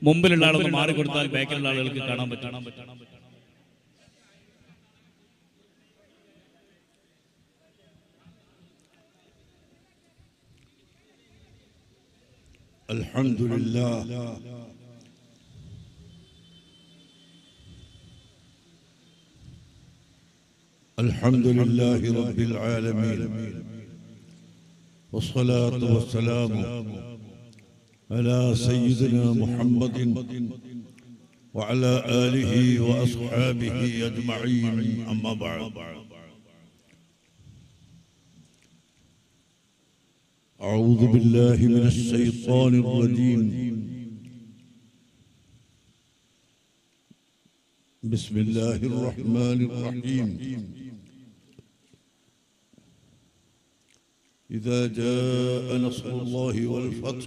മുമ്പിലുള്ള ആളൊന്ന് മാറിക്കൊടുത്താൽ ബാക്കിലുള്ള ആളുകൾക്ക് കാണാൻ പറ്റണം الحمد لله الحمد لله رب العالمين والصلاة والسلام على سيدنا محمد وعلى آله وأصحابه أجمعين أما بعد أعوذ بالله من الشيطان الرجيم بسم الله الرحمن الرحيم إذا جاء نصر الله والفتح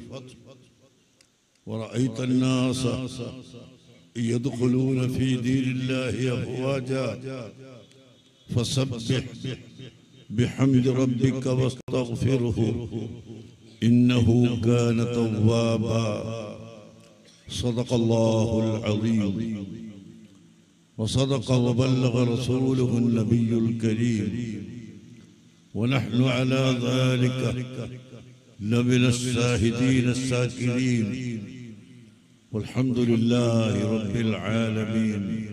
ورأيت الناس يدخلون في دين الله أفواجا فسبح بحمد ربك واستغفره إنه كان توابا صدق الله العظيم وصدق وبلغ رسوله النبي الكريم ونحن على ذلك لمن الشاهدين الساكرين والحمد لله رب العالمين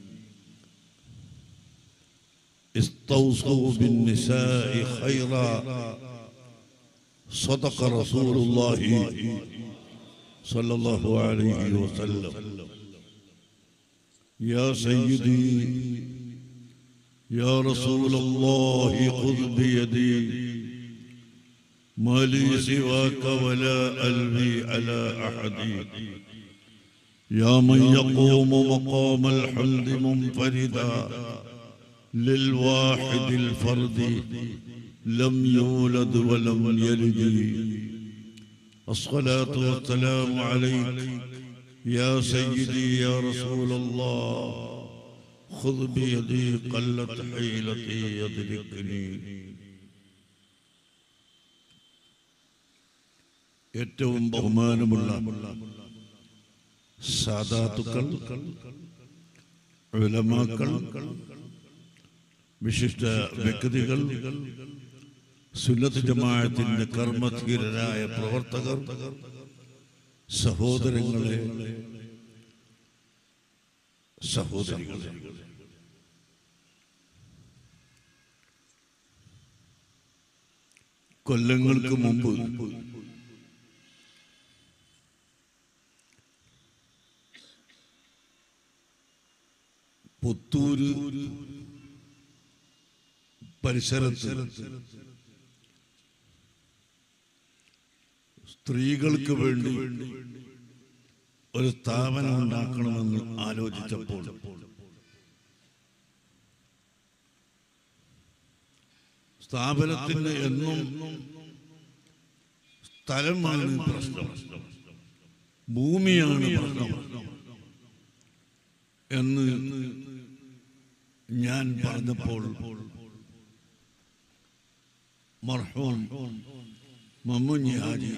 استوصوا بالنساء خيرا صدق رسول الله صلى الله عليه وسلم يا سيدي يا رسول الله خذ بيدي ما لي سواك ولا ألوي على أحد يا من يقوم مقام الحمد منفردا للواحد الفرد لم يولد ولم يلد الصلاة والسلام عليك يا سيدي يا رسول الله خذ بيدي قلت حيلتي يدركني ഏറ്റവും ബഹുമാനമുള്ള സാദാത്തുക്കൾ ഉലമാക്കൾ വിശിഷ്ട വ്യക്തികൾ സുന്നത്ത് ജമാഅത്തിന്റെ കർമ്മധീരരായ പ്രവർത്തകർ സഹോദരങ്ങളെ സഹോദരികളെ കൊല്ലങ്ങൾക്ക് മുമ്പ് പുത്തൂര് പരിസരത്ത് സ്ത്രീകൾക്ക് വേണ്ടി ഒരു സ്ഥാപനം ഉണ്ടാക്കണമെന്ന് ആലോചിച്ചപ്പോൾ സ്ഥാപനത്തിന് എന്നും സ്ഥലമാണ് പ്രശ്നം ഭൂമിയാണ് പ്രശ്നം എന്ന് ഞാൻ പറഞ്ഞപ്പോൾ മർഹൂം മമ്മുഞ്ഞി ഹാജി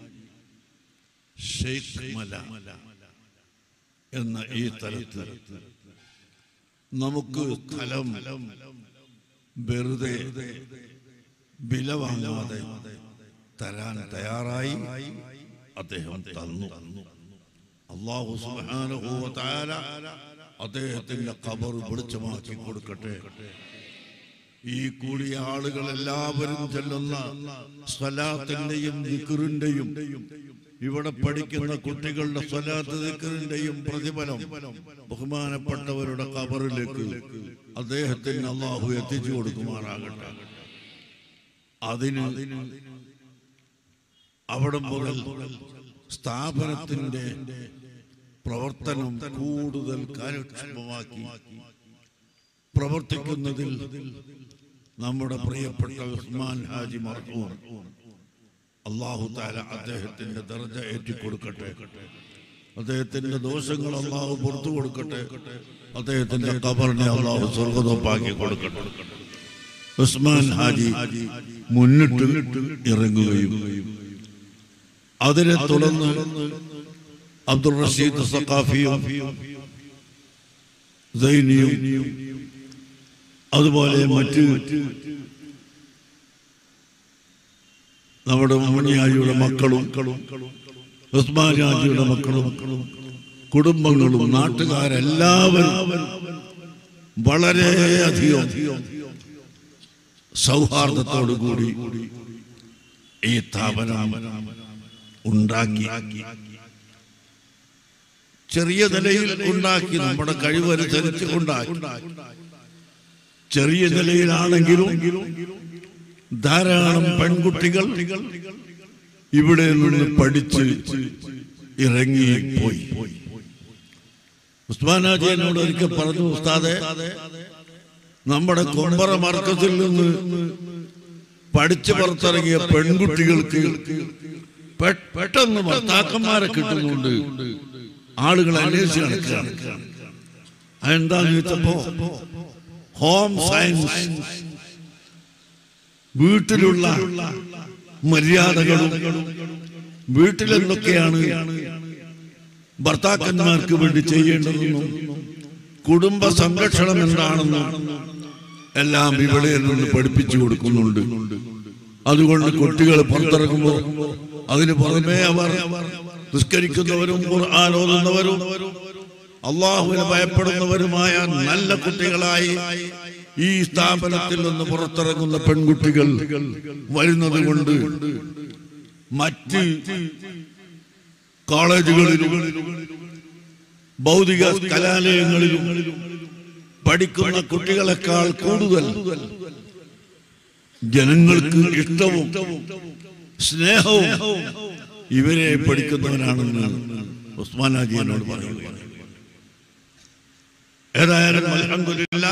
ഷെയ്ഖ് മല എന്ന ഈ തലത്തിൽ നമുക്ക് സ്ഥലം വെറുതെ വില വാങ്ങാതെ തരാൻ തയ്യാറായി അദ്ദേഹം തന്നു അള്ളാഹു സുബ്ഹാനഹു വ തആല അദ്ദേഹത്തിന്റെ ഖബർ വെളിച്ചമാക്കി കൊടുക്കട്ടെ ഈ കൂടിയ ആളുകൾ എല്ലാവരും ചെല്ലുന്ന സ്വലാത്തിന്റെയും ദിക്റിന്റെയും ഇവിടെ പഠിക്കുന്ന കുട്ടികളുടെ സ്വലാത്ത് ദിക്റിന്റെയും പ്രതിഫലം ബഹുമാനപ്പെട്ടവരുടെ ഖബറിലേക്ക് അദ്ദേഹത്തിന് അള്ളാഹു എത്തിച്ചു കൊടുക്കുമാറാകട്ടെ അതിന് അവിടെ മുതൽ സ്ഥാപനത്തിന്റെ പ്രവർത്തനം കൂടുതൽ കാര്യക്ഷമമാക്കി പ്രവർത്തിക്കുന്നതിൽ നമ്മുടെ പ്രിയപ്പെട്ട ഉസ്മാൻ ഹാജി മർഹൂം അള്ളാഹു താല അദ്ദേഹത്തിന്റെ ദർജ ഏറ്റിക്കൊടുക്കട്ടെ അദ്ദേഹത്തിന്റെ ദോഷങ്ങൾ അള്ളാഹു പുറത്തു കൊടുക്കട്ടെ അദ്ദേഹത്തിന്റെ കബറിനെ അള്ളാഹു സ്വർഗതോപ്പാക്കി കൊടുക്കട്ടെ ഉസ്മാൻ ഹാജി മുന്നിട്ട് ഇറങ്ങുകയും അതിനെ തുടർന്ന് അബ്ദുൾ റഷീദ് സഖാഫിയും സൈനിയും അതുപോലെ മറ്റ് നമ്മുടെ മണിയാജിയുടെ മക്കളും ഉസ്മാൻ രാജിയുടെ മക്കളും കുടുംബങ്ങളും നാട്ടുകാരെല്ലാവരും വളരെയധികം സൗഹാർദ്ദത്തോടു കൂടി ഈ സ്ഥാപനം ഉണ്ടാക്കി ചെറിയ നിലയിൽ ഉണ്ടാക്കി നമ്മുടെ കഴിവനുസരിച്ച് ഉണ്ടാക്കി ചെറിയ നിലയിലാണെങ്കിലും ധാരാളം പെൺകുട്ടികൾ ഇവിടെ നിന്ന് പഠിച്ച് ഇറങ്ങി പോയി ഉസ്മാനാജി എന്നോട് ഒരിക്കൽ പറഞ്ഞു ഉസ്താദെ നമ്മുടെ കൊമ്പറ മർക്കത്തിൽ നിന്ന് പഠിച്ചു പുറത്തിറങ്ങിയ പെൺകുട്ടികൾക്ക് പെ- പെട്ടെന്ന് ഭർത്താക്കന്മാരെ കിട്ടുന്നുണ്ട് ആളുകൾ അന്വേഷിച്ച് നടക്കുകയാണ് അതെന്താന്ന് ചോദിച്ചപ്പോ ഹോം സയൻസ് വീട്ടിലുള്ള മര്യാദകളും വീട്ടിലെന്തൊക്കെയാണ് ഭർത്താക്കന്മാർക്ക് വേണ്ടി ചെയ്യേണ്ടതെന്നും കുടുംബ സംരക്ഷണം എന്താണെന്നും എല്ലാം ഇവിടെ നിന്ന് പഠിപ്പിച്ചു കൊടുക്കുന്നുണ്ട് അതുകൊണ്ട് കുട്ടികൾ പുറത്തിറങ്ങുമ്പോൾ അതിന് പുറമെ അവർ നിസ്കരിക്കുന്നവരും ഖുർആൻ ഓതുന്നവരും അള്ളാഹുവിനെ ഭയപ്പെടുന്നവരുമായ നല്ല കുട്ടികളായി ഈ സ്ഥാപനത്തിൽ നിന്ന് പുറത്തിറങ്ങുന്ന പെൺകുട്ടികൾ വരുന്നത് കൊണ്ട് മറ്റ് കോളേജുകളിലും ഭൗതിക കലാലയങ്ങളിലും പഠിക്കുന്ന കുട്ടികളെക്കാൾ കൂടുതൽ ജനങ്ങൾക്ക് ഇഷ്ടവും സ്നേഹവും ഇവരെ പഠിക്കുന്നവരാണെന്ന് ഉസ്മാനാജി എന്നോട് പറയുന്നു ഏതായാലും അൽഹംദുലില്ലാ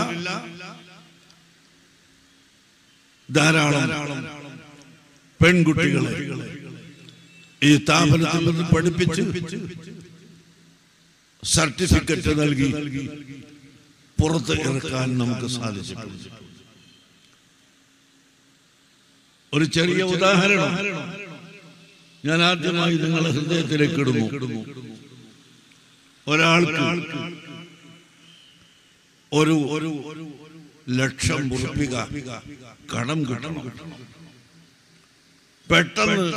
ധാരാളം പെൺകുട്ടികളെ ഈ സ്ഥാപനത്തിൽ നിന്ന് പഠിപ്പിച്ച് സർട്ടിഫിക്കറ്റ് നൽകി പുറത്ത് ഇറക്കാൻ നമുക്ക് സാധിച്ചിട്ടുണ്ട് ഒരു ചെറിയ ഉദാഹരണം ഞാൻ ആദ്യമായി നിങ്ങളെ ഹൃദയത്തിലേക്ക് ഇടുന്നു ഒരാൾക്ക് ഒരു ഒരു ലക്ഷം ഉറപ്പിക കടം കിട്ടണം പെട്ടെന്ന്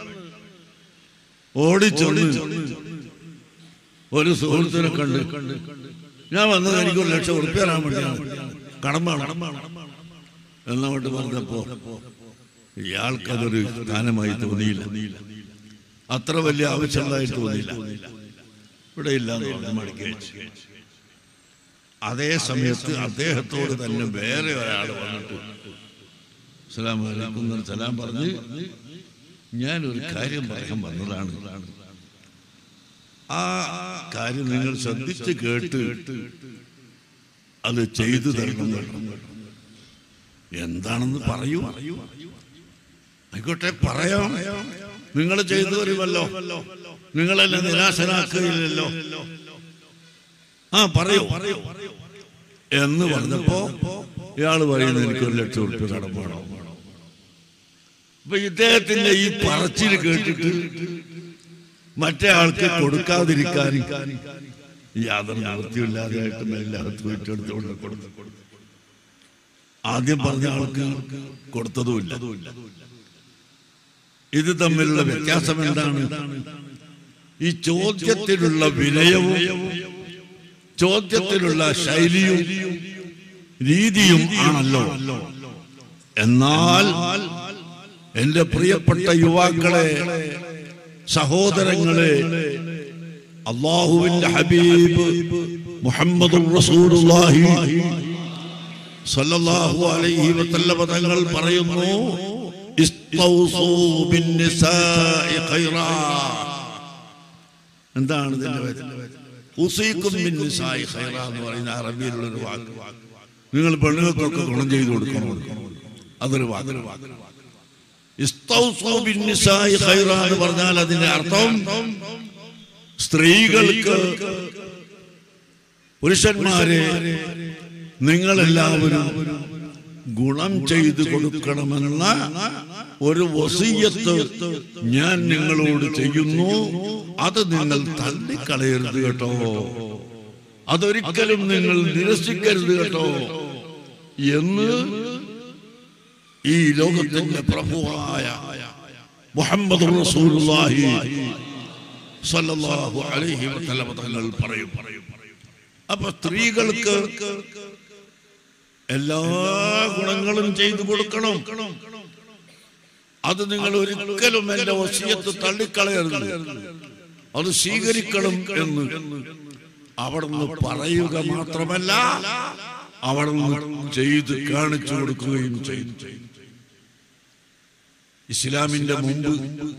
ഓടിച്ചൊന്ന് ഒരു സുഹൃത്തിനെ കണ്ട് ഞാൻ വന്നത് എനിക്ക് ഒരു ലക്ഷം ഉറുപ്പ്യ തരാൻ വേണ്ടിയാണ് കടം വേണം എന്നങ്ങോട്ട് പറഞ്ഞപ്പോ ഇയാൾക്ക് അതൊരു സ്ഥാനമായി തോന്നിയില്ല അത്ര വലിയ ആവശ്യമുള്ളതായി തോന്നിയില്ല ഇവിടെ ഇല്ല എന്ന് പറഞ്ഞ് മടക്കി വെച്ചു. അതേ സമയത്ത് അദ്ദേഹത്തോട് തന്നെ വേറെ ഒരാൾ വന്നിട്ട് സലാം അലൈക്കും എന്ന് സലാം പറഞ്ഞ് ഞാൻ ഒരു കാര്യം പറയാൻ വന്നതാണ് ആ കാര്യം നിങ്ങൾ ശ്രദ്ധിച്ച് കേട്ട് അത് ചെയ്തു തരണം കേട്ടോ. എന്താണെന്ന് പറയൂ ആയിക്കോട്ടെ പറയാം നിങ്ങൾ ചെയ്തു തരുമല്ലോ നിങ്ങളെന്നെ നിരാശനാക്കുകയില്ലല്ലോ ആ പറയൂ എന്ന് പറഞ്ഞപ്പോ ഇയാള് പറയുന്നത് എനിക്കൊരു ലക്ഷം ഉറുപ്പ്യ കടം വേണം അപ്പൊ ഇദ്ദേഹത്തിന്റെ ഈ പറച്ചിൽ കേട്ടിട്ട് മറ്റേ ആൾക്ക് കൊടുക്കാതിരിക്കാൻ യാതൊരു നിവൃത്തിയില്ലാതെയായിട്ട് എല്ലാവരും വീട്ടെടുത്തുകൊണ്ട് കൊടുത്തു ആദ്യം പറഞ്ഞ ആൾക്ക് കൊടുത്തതുമില്ല ഇത് തമ്മിലുള്ള വ്യത്യാസം എന്താണ് ഈ ചോദ്യത്തിലുള്ള വിനയവും ചോദ്യത്തിലുള്ള ശൈലിയും രീതിയും ആണല്ലോ എന്നാൽ എന്റെ പ്രിയപ്പെട്ട യുവാക്കളെ സഹോദരങ്ങളെ അള്ളാഹുവിന്റെ ഹബീബ് മുഹമ്മദ് റസൂലുള്ളാഹി സല്ലല്ലാഹു അലൈഹി വസല്ലമ തങ്ങൾ പറയുന്നു ഇസ്തൗസൂ ബിന്നിസാഇ ഖൈറാ എന്താണ് ഇതിന്റെ പേര്? ഉസീക്കും ബിന്നിസാഇ ഖൈറാ എന്ന് പറയുന്ന അറബിയിലുള്ള ഒരു വാക്ക് നിങ്ങൾ പെണ്ണുങ്ങൾക്കൊക്കെ ഗുണം ചെയ്തു കൊടുക്കണം അതൊരു വാക്ക് ഇസ്തൗസൂ ബിന്നിസാഇ ഖൈറാ എന്ന് പറഞ്ഞാൽ അതിന്റെ അർത്ഥം സ്ത്രീകൾക്ക് പുരുഷന്മാരെ നിങ്ങളെല്ലാവരും ഗുണം ചെയ്തു കൊടുക്കണമെന്ന ഒരു വസീയത്ത് ഞാൻ നിങ്ങളോട് ചെയ്യുന്നു അത് നിങ്ങൾ തള്ളിക്കളയരുത് കേട്ടോ അതൊരിക്കലും നിങ്ങൾ നിരസിക്കരുത് കേട്ടോ എന്ന് ഈ ലോകത്തിന്റെ പ്രഭുവായ മുഹമ്മദ് റസൂലുള്ളാഹി സല്ലല്ലാഹു അലൈഹി വസല്ലം തങ്ങൾ പറയും അപ്പൊ സ്ത്രീകൾക്ക് എല്ലാ ഗുണങ്ങളും ചെയ്തു കൊടുക്കണം അത് നിങ്ങൾ ഒരിക്കലും എന്റെ വസിയത്ത് തള്ളിക്കളയരുത് അത് സ്വീകരിക്കണം എന്ന് അവിടുന്ന് പറയുക മാത്രമല്ല അവിടുന്ന് ചെയ്ത് കാണിച്ചു കൊടുക്കുകയും ചെയ്തു ഇസ്ലാമിന്റെ മുമ്പ്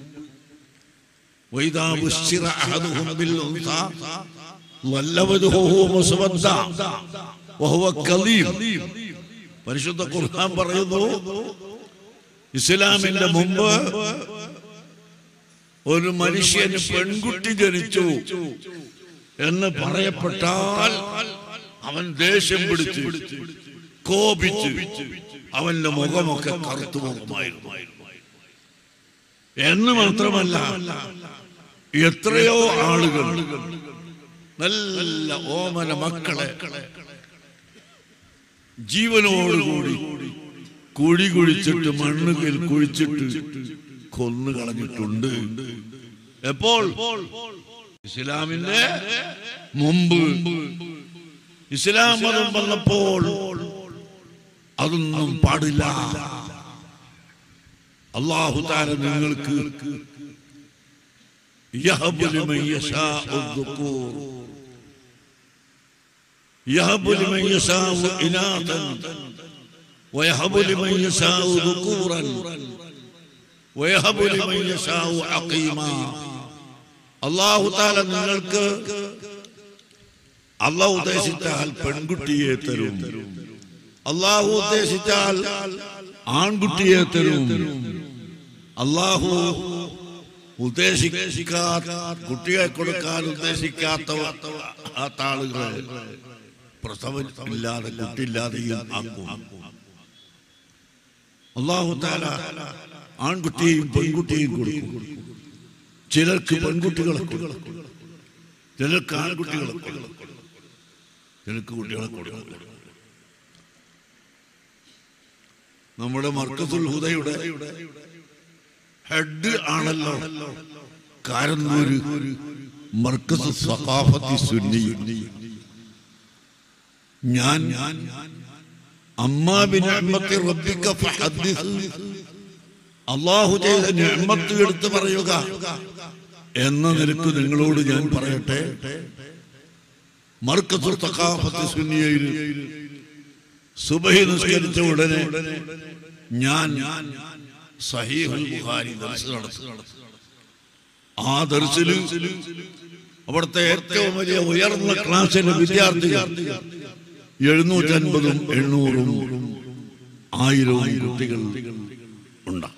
وإذا بشر أحدهم بالأنثى ظل وجهه مسودا وهو كظيم പരിശുദ്ധ ഖുർആൻ പറയുന്നു ഇസ്ലാമിന്റെ മുമ്പ് ഒരു മനുഷ്യന് പെൺകുട്ടി ജനിച്ചു എന്ന് പറയപ്പെട്ടാൽ അവൻ ദേഷ്യം പിടിച്ച് കോപിച്ച് അവന്റെ മുഖമൊക്കെ കറുത്തു മുഖമായിരുന്നു എന്ന് മാത്രമല്ല എത്രയോ ആളുകൾ നല്ല ഓമന മക്കളെ ജീവനോടുകൂടി കുഴി കുഴിച്ചിട്ട് മണ്ണുകിൽ കുഴിച്ചിട്ട് കൊന്നു കളഞ്ഞിട്ടുണ്ട് എപ്പോൾ ഇസ്ലാമിന്റെ മുമ്പ് ഇസ്ലാം മതം വന്നപ്പോൾ അതൊന്നും പാടില്ല അള്ളാഹു താര നിങ്ങൾക്ക് يهب لمن يشاء الذكور يهب لمن يشاء إناثا ويهب لمن يشاء ذكورا ويهب لمن يشاء عقيما അള്ളാഹു താല നിങ്ങൾക്ക് അള്ളാഹു ഉദ്ദേശിച്ചാൽ പെൺകുട്ടിയെ തരും അള്ളാഹു ഉദ്ദേശിച്ചാൽ ആൺകുട്ടിയെ തരും അള്ളാഹു ഉദ്ദേശിക്കാത്ത കുട്ടിയെ കൊടുക്കാൻ ഉദ്ദേശിക്കാത്ത ആത്ത ആളുകൾ പ്രസവം ഇല്ലാതെ കുട്ടിയില്ലാതെയും ആക്കും അള്ളാഹു താല ആൺകുട്ടിയെയും പെൺകുട്ടിയെയും കൊടുക്കും ചിലർക്ക് പെൺകുട്ടികളെ കൊടുക്കും ചിലർക്ക് ആൺകുട്ടികളെ കൊടുക്കും ചിലർക്ക് കുട്ടികളെ കൊടുക്കും നമ്മുടെ മർക്കസുൽ ഹുദയുടെ ഹെഡ് ആണല്ലോ കാരന്നൂര് മർക്കസ് സഖാഫത്തി സുന്നി ഞാൻ അമ്മാ ബിനിഅ്മത്തി റബ്ബിക ഫഹദ്ദിസ് അള്ളാഹു ചെയ്ത നിഅ്മത്ത് എടുത്ത് പറയുക എന്ന നിലക്ക് നിങ്ങളോട് ഞാൻ പറയട്ടെ മർക്കസുൽ സഖാഫത്തി സുന്നിയയിൽ സുബഹി നിസ്കരിച്ച ഉടനെ ഞാൻ സഹീഹുൽ ബുഖാരി ദർസ് നടത്തി ആ ദർസിൽ അവിടുത്തെ ഏറ്റവും വലിയ ഉയർന്ന ക്ലാസ്സിലെ വിദ്യാർത്ഥികൾ എഴുന്നൂറ്റൻപതും എണ്ണൂറും ആയിരവും കുട്ടികൾ ഉണ്ട്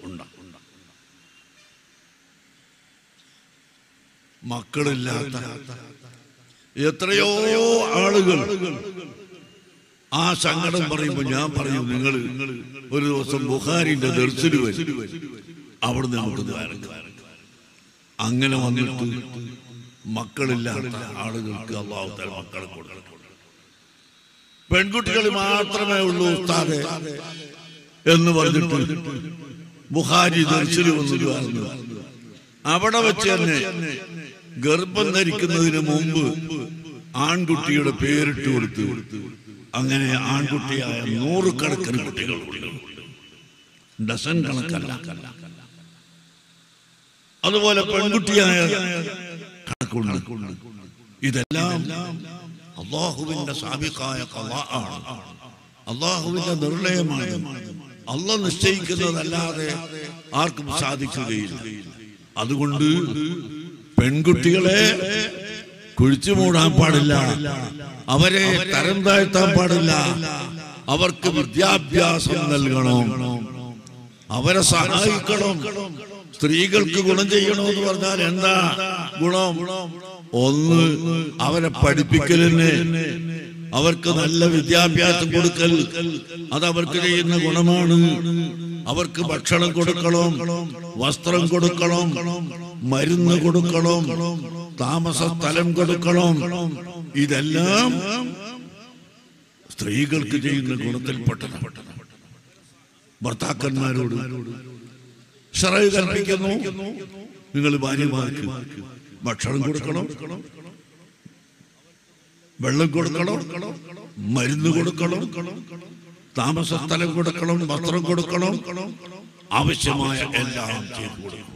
മക്കളില്ലാത്ത എത്രയോ ആളുകൾ ആ സങ്കടം പറയുമ്പോൾ ഞാൻ പറയും നിങ്ങൾ ഒരു ദിവസം ബുഖാരിന്റെ ദർശന വരും അവിടുന്ന് അവിടുന്ന് വരക്ക്. അങ്ങനെ വന്നിട്ട് മക്കളില്ലാത്ത ആളുകൾക്ക് അള്ളാഹു തല മക്കളെ കൊടുക്കണം പെൺകുട്ടികൾ മാത്രമേ ഉള്ളൂ ഉസ്താദെ എന്ന് പറഞ്ഞിട്ട് ബുഖാരി ദർശന വന്നിട്ട് പറഞ്ഞു അവിടെ വെച്ച് തന്നെ ഗർഭം ധരിക്കുന്നതിന് മുമ്പ് ആൺകുട്ടിയുടെ പേരിട്ട് കൊടുത്തു അങ്ങനെ ആൺകുട്ടിയായ നൂറുകണക്കിന് കുട്ടികളുണ്ട് ഡസൻ കണക്കല്ല അതുപോലെ പെൺകുട്ടിയായ കണക്കുണ്ട് ഇതെല്ലാം അള്ളാഹുവിന്റെ സാബിക്കായ കലാ ആണ് അള്ളാഹുവിന്റെ നിർണയമാണ് അള്ള നിശ്ചയിക്കുന്നതല്ലാതെ ആർക്കും സാധിക്കുകയില്ല അതുകൊണ്ട് പെൺകുട്ടികളെ കുഴിച്ചു മൂടാൻ പാടില്ല അവരെ തരം താഴ്ത്താൻ പാടില്ല അവർക്ക് വിദ്യാഭ്യാസം നൽകണം അവരെ സഹായിക്കണം സ്ത്രീകൾക്ക് ഗുണം ചെയ്യണമെന്ന് പറഞ്ഞാൽ എന്താ ഗുണം ഒന്ന് അവരെ പഠിപ്പിക്കലിന് അവർക്ക് നല്ല വിദ്യാഭ്യാസം കൊടുക്കൽ അത് അവർക്ക് ചെയ്യുന്ന ഗുണമാണ് അവർക്ക് ഭക്ഷണം കൊടുക്കണം വസ്ത്രം കൊടുക്കണം മരുന്ന് കൊടുക്കണം താമസ സ്ഥലം കൊടുക്കണം ഇതെല്ലാം സ്ത്രീകൾക്ക് ചെയ്യുന്ന ഗുണത്തിൽപ്പെട്ടതാണ് ഭർത്താക്കന്മാരോട് ഷറൈ കൽപ്പിക്കുന്നു നിങ്ങൾ ഭാര്യമാർക്ക് ഭക്ഷണം കൊടുക്കണം വെള്ളം കൊടുക്കണം മരുന്ന് കൊടുക്കണം താമസ സ്ഥലം കൊടുക്കണം വസ്ത്രം കൊടുക്കണം ആവശ്യമായ എല്ലാം ചെയ്തു കൊടുക്കണം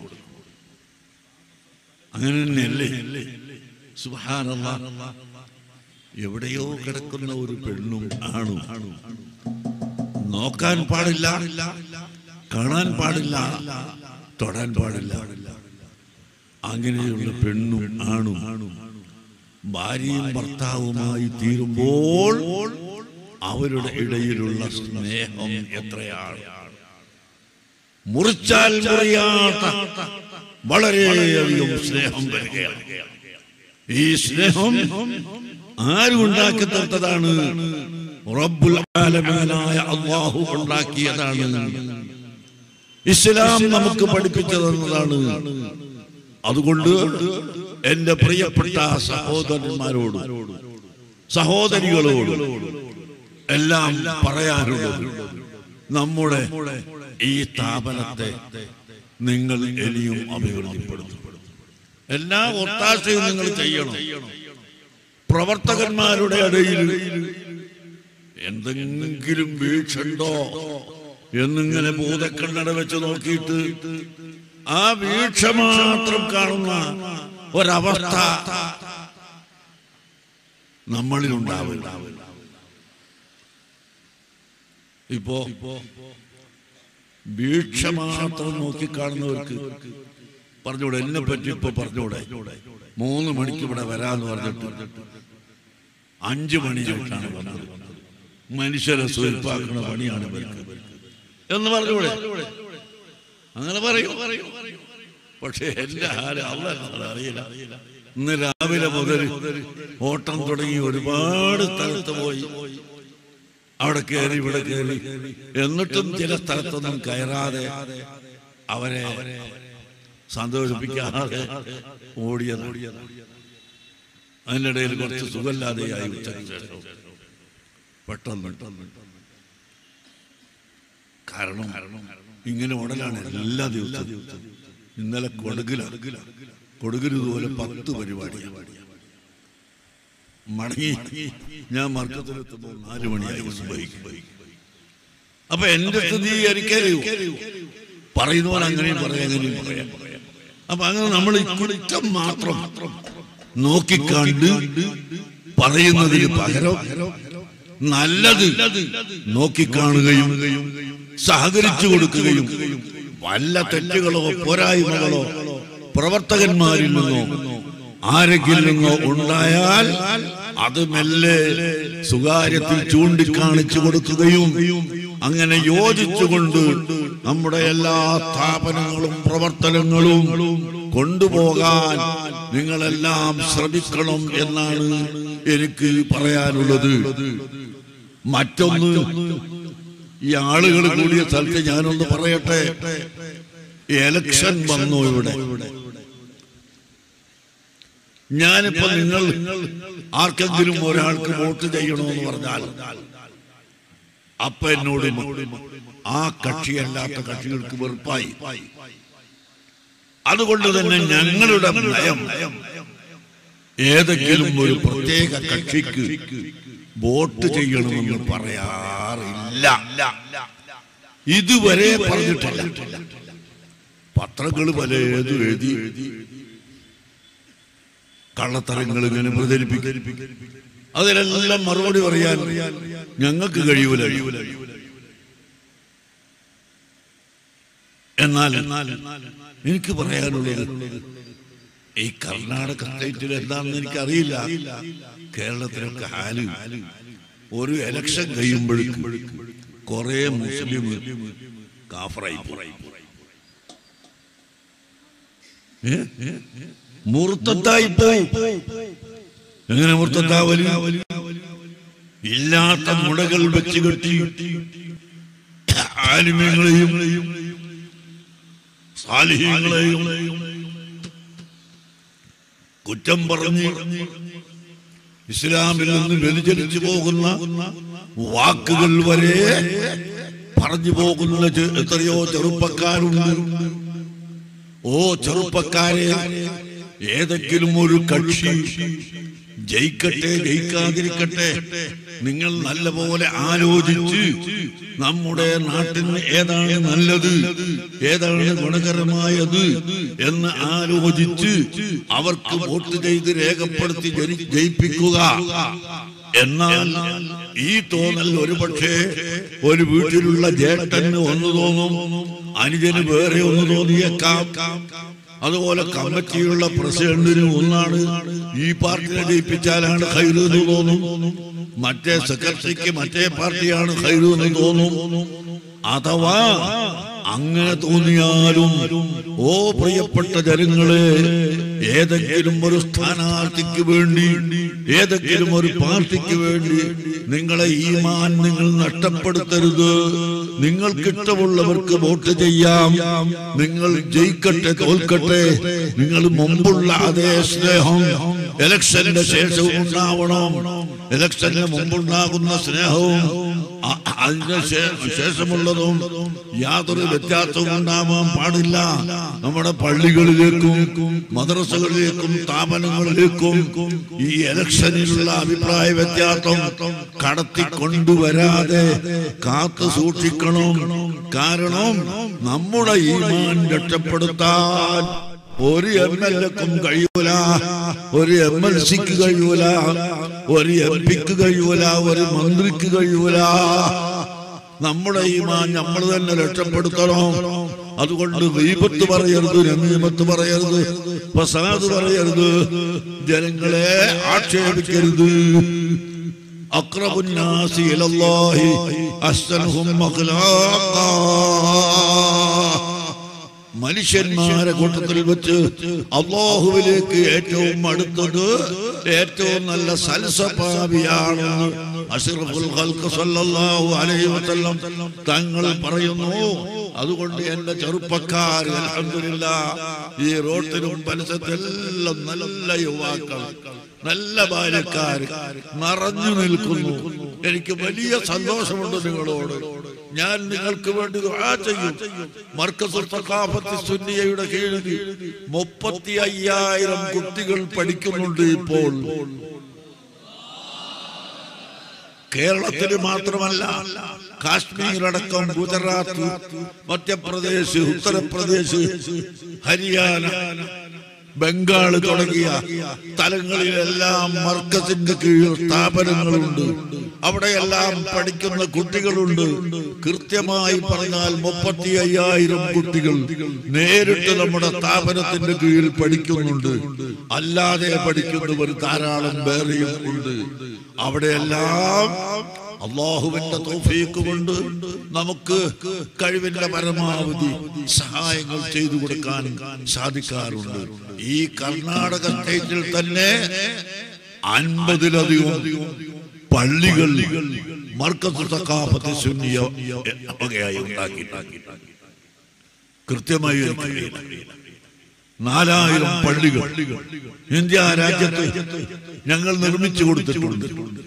അങ്ങനെ തന്നെയല്ലേ സുബ്ഹാനല്ലാ എവിടെയോ കിടക്കുന്ന ഒരു പെണ്ണും ആണും നോക്കാൻ പാടില്ല കാണാൻ പാടില്ല തൊടാൻ പാടില്ല അങ്ങനെയുള്ള പെണ്ണും ആണും ഭാര്യയും ഭർത്താവുമായി തീരുമ്പോൾ അവരുടെ ഇടയിലുള്ള സ്നേഹം എത്രയാണ് മുറിച്ചാൽ മുറിയാത്ത വളരെയധികം സ്നേഹം വരികയാണ് ഈ സ്നേഹം ആരും ഉണ്ടാക്കി തീർത്തതാണ് റബ്ബുൽ ആലമീനായ അള്ളാഹു ഉണ്ടാക്കിയതാണ് ഇസ്ലാം നമുക്ക് പഠിപ്പിച്ചു തന്നതാണ് അതുകൊണ്ട് എന്റെ പ്രിയപ്പെട്ട സഹോദരന്മാരോട് സഹോദരികളോട് എല്ലാം പറയാനുള്ളത് നമ്മുടെ ഈ സ്ഥാപനത്തെ നിങ്ങൾ ഇനിയും അഭിവൃദ്ധിപ്പെടുത്തും എല്ലാ ഒത്താശയും നിങ്ങൾ ചെയ്യണം പ്രവർത്തകന്മാരുടെ ഇടയിൽ എന്തെങ്കിലും വീഴ്ചയുണ്ടോ എന്നിങ്ങനെ ഭൂതക്കണ്ണട വെച്ച് നോക്കിയിട്ട് ആ വീഴ്ച മാത്രം കാണുന്ന ഒരവസ്ഥ നമ്മളിൽ ഉണ്ടാവില്ല ഇപ്പോ വീഴ്ച മാത്രം നോക്കിക്കാണുന്നവർക്ക് പറഞ്ഞൂടെ എന്നെ പറ്റി ഇപ്പൊ പറഞ്ഞൂടെ മൂന്ന് മണിക്ക് ഇവിടെ വരാന്ന് പറഞ്ഞിട്ട് അഞ്ചു മണിയായിട്ടാണ് വന്നത് മനുഷ്യരെ സ്വൽപ്പാക്കുന്ന പണിയാണ് ഇവർക്ക് എന്ന് പറഞ്ഞൂടെ അങ്ങനെ പറയും പക്ഷെ എന്റെ ഹാല് അല്ല അറിയില്ല ഇന്ന് രാവിലെ മുതൽ ഓട്ടം തുടങ്ങി ഒരുപാട് സ്ഥലത്ത് പോയി അവിടെ കയറി ഇവിടെ കയറി എന്നിട്ടും ചില സ്ഥലത്തൊന്നും കയറാതെ അവരെ സന്തോഷിപ്പിക്കാതെ ഓടിയത് അതിൻ്റെ ഇടയിൽ കുറച്ച് സുഖമില്ലാതെയായി ഉച്ചയ്ക്ക് ശേഷം പെട്ടെന്ന് കാരണം ഇങ്ങനെ ഉടലാണ് എല്ലാ ദിവസവും ഇന്നലെ കൊടുകിലാണ് കൊടുകിൽ ഇതുപോലെ പത്ത് പരിപാടി മടങ്ങി ഞാൻ മർക്കത്തിലെത്തുമ്പോൾ നാല് മണിയായി സുബഹിക്ക് അപ്പൊ എന്റെ സ്ഥിതി എനിക്കറിയൂ പറയുന്നവൻ അങ്ങനെയും പറയാം അങ്ങനെയും പറയാം അപ്പൊ അങ്ങനെ നമ്മൾ ഈ കുറ്റം മാത്രം നോക്കിക്കണ്ട് പറയുന്നതിന് പകരം നല്ലത് നോക്കിക്കാണുകയും സഹകരിച്ചു കൊടുക്കുകയും വല്ല തെറ്റുകളോ പോരായ്മകളോ പ്രവർത്തകന്മാരിൽ നിന്നോ ആരെങ്കിലും നിന്നോ ഉണ്ടായാൽ അത് മെല്ലെ സ്വകാര്യത്തിൽ ചൂണ്ടിക്കാണിച്ചു കൊടുക്കുകയും അങ്ങനെ യോജിച്ചുകൊണ്ട് നമ്മുടെ എല്ലാ സ്ഥാപനങ്ങളും പ്രവർത്തനങ്ങളും കൊണ്ടുപോകാൻ നിങ്ങളെല്ലാം ശ്രമിക്കണം എന്നാണ് എനിക്ക് പറയാനുള്ളത് മറ്റൊന്ന് ഈ ആളുകൾ കൂടിയ സ്ഥലത്ത് ഞാനൊന്ന് പറയട്ടെ എലക്ഷൻ വന്നു ഇവിടെ ഞാനിപ്പോ നിങ്ങൾ ആർക്കെങ്കിലും ഒരാൾക്ക് വോട്ട് ചെയ്യണമെന്ന് പറഞ്ഞാൽ അപ്പൊ എന്നോട് ആ കക്ഷിയല്ലാത്ത കക്ഷികൾക്ക് വെറുപ്പായി അതുകൊണ്ട് തന്നെ ഞങ്ങളുടെ നയം ഏതെങ്കിലും ഒരു പ്രത്യേക കക്ഷിക്ക് വോട്ട് ചെയ്യണമെന്ന് പറയാറില്ല ഇതുവരെ പറഞ്ഞിട്ടില്ല പത്രങ്ങൾ പലതും എഴുതി കള്ളത്തരങ്ങൾ ഇങ്ങനെ പ്രചരിപ്പിക്കും അതിനെല്ലാം മറുപടി പറയാൻ ഞങ്ങൾക്ക് കഴിയൂല എന്നാൽ എനിക്ക് പറയാനുള്ളത് ഈ കർണാടക സ്റ്റേറ്റിൽ എന്താണെന്ന് എനിക്ക് അറിയില്ല കേരളത്തിലൊക്കെ ഹാല് ഒരു എലക്ഷൻ കഴിയുമ്പോഴേക്കും കുറെ മുസ്ലിം കാഫറായി പോയി. ഏ? മുർത്തത്തായി പോയി എങ്ങനെ മുർത്തത്താവല് ഇല്ലാത്ത മുടകൾ വെച്ച് കെട്ടി ആലിമ്യങ്ങളെയും സാലിഹ്യങ്ങളെയും കുറ്റം പറഞ്ഞ് ഇസ്ലാമിൽ നിന്ന് വ്യതിചലിച്ചു പോകുന്ന വാക്കുകൾ വരെ പറഞ്ഞു പോകുന്ന ചെ- എത്രയോ ചെറുപ്പക്കാരുണ്ട് ഓ ചെറുപ്പക്കാരെ ഏതെങ്കിലും ഒരു കക്ഷി ജയിക്കട്ടെ ജയിക്കാതിരിക്കട്ടെ നിങ്ങൾ നല്ലപോലെ ആലോചിച്ച് നമ്മുടെ നാട്ടിന് ഏതാണ് നല്ലത് ഏതാണ് ഗുണകരമായത് എന്ന് ആലോചിച്ച് അവർക്ക് വോട്ട് ചെയ്ത് രേഖപ്പെടുത്തി ജനി- ജയിപ്പിക്കുക എന്നാൽ ഈ തോന്നൽ ഒരുപക്ഷെ ഒരു വീട്ടിലുള്ള ജേട്ടന് ഒന്ന് തോന്നും അനുജന് വേറെ ഒന്ന് തോന്നിയേക്കാം അതുപോലെ കമ്മിറ്റിയുള്ള പ്രസിഡന്റിന് ഒന്നാണ് ഈ പാർട്ടിനെ ജയിപ്പിച്ചാലാണ് ഹൈറ് എന്ന് തോന്നും മറ്റേ സെക്രട്ടറിക്ക് മറ്റേ പാർട്ടിയാണ് ഹൈറ് എന്ന് തോന്നും അഥവാ അങ്ങനെ തോന്നിയാലും ഓ പ്രിയപ്പെട്ട ജനങ്ങളെ ഏതെങ്കിലും ഒരു സ്ഥാനാർത്ഥിക്ക് വേണ്ടി ഏതെങ്കിലും ഒരു പാർട്ടിക്ക് വേണ്ടി നിങ്ങളെ ഈമാൻ നിങ്ങൾ നഷ്ടപ്പെടുത്തരുത് നിങ്ങൾക്ക് ഇഷ്ടമുള്ളവർക്ക് വോട്ട് ചെയ്യാം നിങ്ങൾ ജയിക്കട്ടെ തോൽക്കട്ടെ നിങ്ങൾ മുമ്പുള്ള അതേ സ്നേഹം ഇലക്ഷന്റെ ശേഷവും ഉണ്ടാവണം ഇലക്ഷന് മുമ്പുണ്ടാകുന്ന സ്നേഹവും അ- അതിന് ശേ- ശേഷമുള്ളതും യാതൊരു വ്യത്യാസവും ഉണ്ടാവാൻ പാടില്ല നമ്മുടെ പള്ളികളിലേക്കും മദ്രസകളിലേക്കും സ്ഥാപനങ്ങളിലേക്കും ഈ ഇലക്ഷനിലുള്ള അഭിപ്രായ വ്യത്യാസം കടത്തി കൊണ്ടുവരാതെ കാത്തു സൂക്ഷിക്കണം കാരണം നമ്മുടെ ഈമാൻ രക്ഷപ്പെടുത്താൻ ഒരു എം എൽ എക്കും കഴിയൂല ഒരു എം എൽ സിക്ക് കഴിയൂല ഒരു എം പിക്ക് കഴിയൂല ഒരു മന്ത്രിക്ക് കഴിയൂല നമ്മുടെ ഈമാൻ നമ്മൾ തന്നെ രക്ഷപ്പെടുത്തണം അതുകൊണ്ട് ദീപത്ത് പറയരുത് രമീമത്ത് പറയരുത് ഫസാദ് പറയരുത് ജനങ്ങളെ ആക്ഷേപിക്കരുത് അക്രബുന്നാസി ഇലല്ലാഹി അസ്സൻഹും അഖ്ലാഖാ മനുഷ്യന്മാരെ കൂട്ടത്തിൽ വെച്ച് അള്ളാഹുവിലേക്ക് ഏറ്റവും അടുത്തത് ഏറ്റവും നല്ല സൽസ്വഭാവിയാണെന്ന് അഷ്റഫുൽ ഖൽഖ് സല്ലല്ലാഹു അലൈഹി വസല്ലം തങ്ങൾ പറയുന്നു അതുകൊണ്ട് എന്റെ ചെറുപ്പക്കാർ അൽഹംദുലില്ലാ ഈ റോട്ടിലും പരിസരത്തെല്ലാം നല്ല യുവാക്കൾ നല്ല ബാല്യക്കാർ നിറഞ്ഞു നിൽക്കുന്നു എനിക്ക് വലിയ സന്തോഷമുണ്ട് നിങ്ങളോട് ഞാൻ നിങ്ങൾക്ക് വേണ്ടി ദുആ ചെയ്യും മർക്കസുൽ സഖാഫത്ത് സുന്നിയയുടെ കീഴിൽ മുപ്പത്തി അയ്യായിരം കുട്ടികൾ പഠിക്കുന്നുണ്ട് ഇപ്പോൾ കേരളത്തിൽ മാത്രമല്ല കാശ്മീർ അടക്കം ഗുജറാത്ത് മധ്യപ്രദേശ് ഉത്തർപ്രദേശ് ഹരിയാന ബംഗാൾ തുടങ്ങിയ സ്ഥലങ്ങളിലെല്ലാം മർക്കസിന്റെ കീഴിൽ സ്ഥാപനങ്ങളുണ്ട് അവിടെയെല്ലാം പഠിക്കുന്ന കുട്ടികളുണ്ട് കൃത്യമായി പറഞ്ഞാൽ മുപ്പത്തി അയ്യായിരം കുട്ടികൾ നേരിട്ട് നമ്മുടെ സ്ഥാപനത്തിന്റെ കീഴിൽ പഠിക്കുന്നുണ്ട് അല്ലാതെ പഠിക്കുന്നവർ ധാരാളം വേറെയും ഉണ്ട് അവിടെയെല്ലാം അള്ളാഹുവിന്റെ തോഫീക്ക് കൊണ്ട് നമുക്ക് കഴിവിന്റെ പരമാവധി സഹായങ്ങൾ ചെയ്തു കൊടുക്കാൻ സാധിക്കാറുണ്ട് ഈ കർണാടക സ്റ്റേറ്റിൽ തന്നെ അൻപതിലധികം പള്ളികൾ മർക്കത്ത് സഖാഫത്ത് സുന്നിയ വകയായി ഉണ്ടാക്കി കൃത്യമായി എനിക്കറിയില്ല. നാലായിരം പള്ളികൾ ഇന്ത്യ രാജ്യത്ത് ഞങ്ങൾ നിർമ്മിച്ചു കൊടുത്തിട്ടുണ്ട്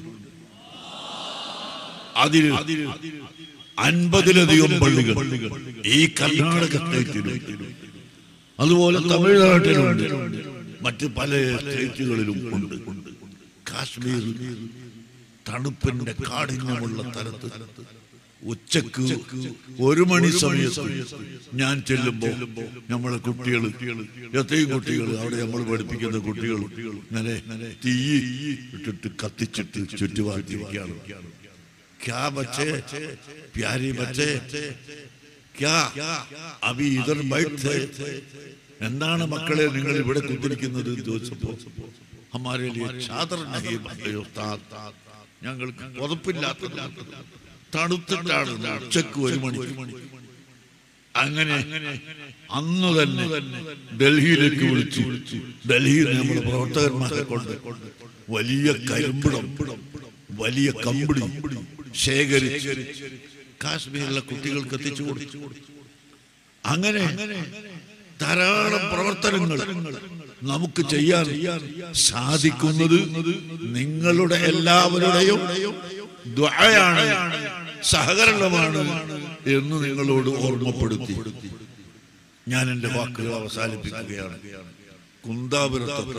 അതിൽ അൻപതിലധികം പള്ളികൾ ഈ കർണാടക സ്റ്റേറ്റിലും അതുപോലെ തമിഴ്നാട്ടിലുണ്ട് മറ്റ് പല സ്റ്റേറ്റുകളിലും ഉണ്ട് കാശ്മീർ തണുപ്പിന്റെ കാഠിന്യമുള്ള തരത്ത് ഉച്ചക്ക് ഒരു മണി സമയത്ത് ഞാൻ ചെല്ലുമ്പോ നമ്മളെ കുട്ടികൾ എത്രയും കുട്ടികൾ അവിടെ നമ്മൾ പഠിപ്പിക്കുന്ന കുട്ടികൾ ഇങ്ങനെ തീ ഇട്ടിട്ട് കത്തിച്ചിട്ട് ചുറ്റുപാടിയിരിക്കുകയാണ് ക്യാ ബച്ചേ പ്യാരി ബച്ചേ ക്യാ അഭി ഇതർ ബൈഠ് എന്താണ് മക്കളെ നിങ്ങൾ ഇവിടെ കുത്തിരിക്കുന്നത് എന്ന് ചോദിച്ചപ്പോ ഹമാരെ ലിയെ ചാദർ നഹി ബന്ദേ ഉസ്താദ് ഞങ്ങൾക്ക് പുതപ്പില്ലാത്തത് തണുത്തിട്ടാണ് ഉച്ചക്ക് ഒരു മണി അങ്ങനെ അന്ന് തന്നെ ഡൽഹിയിലേക്ക് വിളിച്ചു ഡൽഹിയിൽ നമ്മുടെ പ്രവർത്തകന്മാരെ കൊണ്ട് വലിയ കരിമ്പിടം വലിയ കമ്പിളി ശേഖരിച്ച് കാശ്മീരിലെ കുട്ടികൾക്ക് എത്തിച്ചു കൊടുത്തു അങ്ങനെ ധാരാളം പ്രവർത്തനങ്ങൾ നമുക്ക് ചെയ്യാൻ സാധിക്കുന്നത് നിങ്ങളുടെ എല്ലാവരുടെയും ദ്വായാണ് സഹകരണമാണ് എന്ന് നിങ്ങളോട് ഓർമ്മപ്പെടുത്തി ഞാൻ എന്റെ വാക്കുകൾ അവസാനിപ്പിക്കുകയാണ് കുന്താപുരത്ത്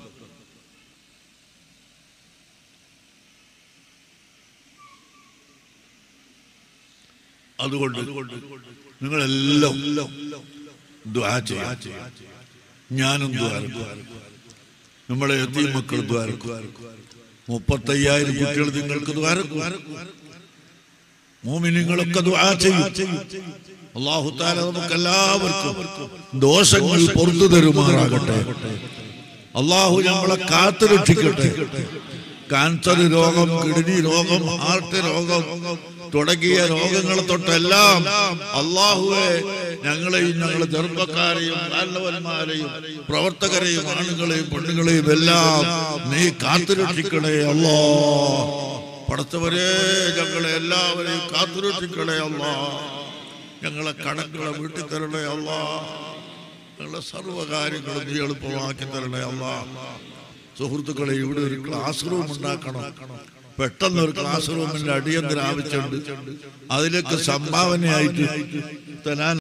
അതുകൊണ്ട് നിങ്ങളെല്ലാം ദ്വാ ചെയ്യാം ഞാനും ദ്വാരക്കും നമ്മളെ എത്തി മക്കൾ ദ്വാരക്കും മുപ്പത്തയ്യായിരം കുട്ടികൾ നിങ്ങൾക്ക് ദ്വാരക്കും മോമിനിങ്ങളൊക്കെ ദ്വാ ചെയ്യും അള്ളാഹു താല നമുക്ക് എല്ലാവർക്കും ദോഷങ്ങൾ പുറത്തു തരുമാറാകട്ടെ അള്ളാഹു നമ്മളെ കാത്തു രക്ഷിക്കട്ടെ കാൻസർ രോഗം കിഡ്നി രോഗം ഹാർട്ട് രോഗം തുടങ്ങിയ രോഗങ്ങളെ തൊട്ടെല്ലാം അള്ളാഹുവെ ഞങ്ങളെയും ഞങ്ങളെ ചെറുപ്പക്കാരെയും കാരണവന്മാരെയും പ്രവർത്തകരെയും ആണുങ്ങളെയും പെണ്ണുങ്ങളെയും എല്ലാം നീ കാത്തു രക്ഷിക്കണേ അല്ലോ പടത്തവരെ ഞങ്ങളെ എല്ലാവരെയും കാത്തു രക്ഷിക്കണേ അല്ലാ ഞങ്ങളെ കടങ്ങളെ വീട്ടിൽ തരണേ അല്ലാ ഞങ്ങളെ സർവ്വകാര്യങ്ങളും നീ എളുപ്പമാക്കി തരണേ അല്ലാ സുഹൃത്തുക്കളെ ഇവിടെ ഒരു ക്ലാസ് റൂം ഉണ്ടാക്കണം പെട്ടെന്ന് ഒരു ക്ലാസ് റൂമിന്റെ അടിയന്തര ആവശ്യമുണ്ട് അതിലേക്ക് സംഭാവനയായിട്ട് തരാൻ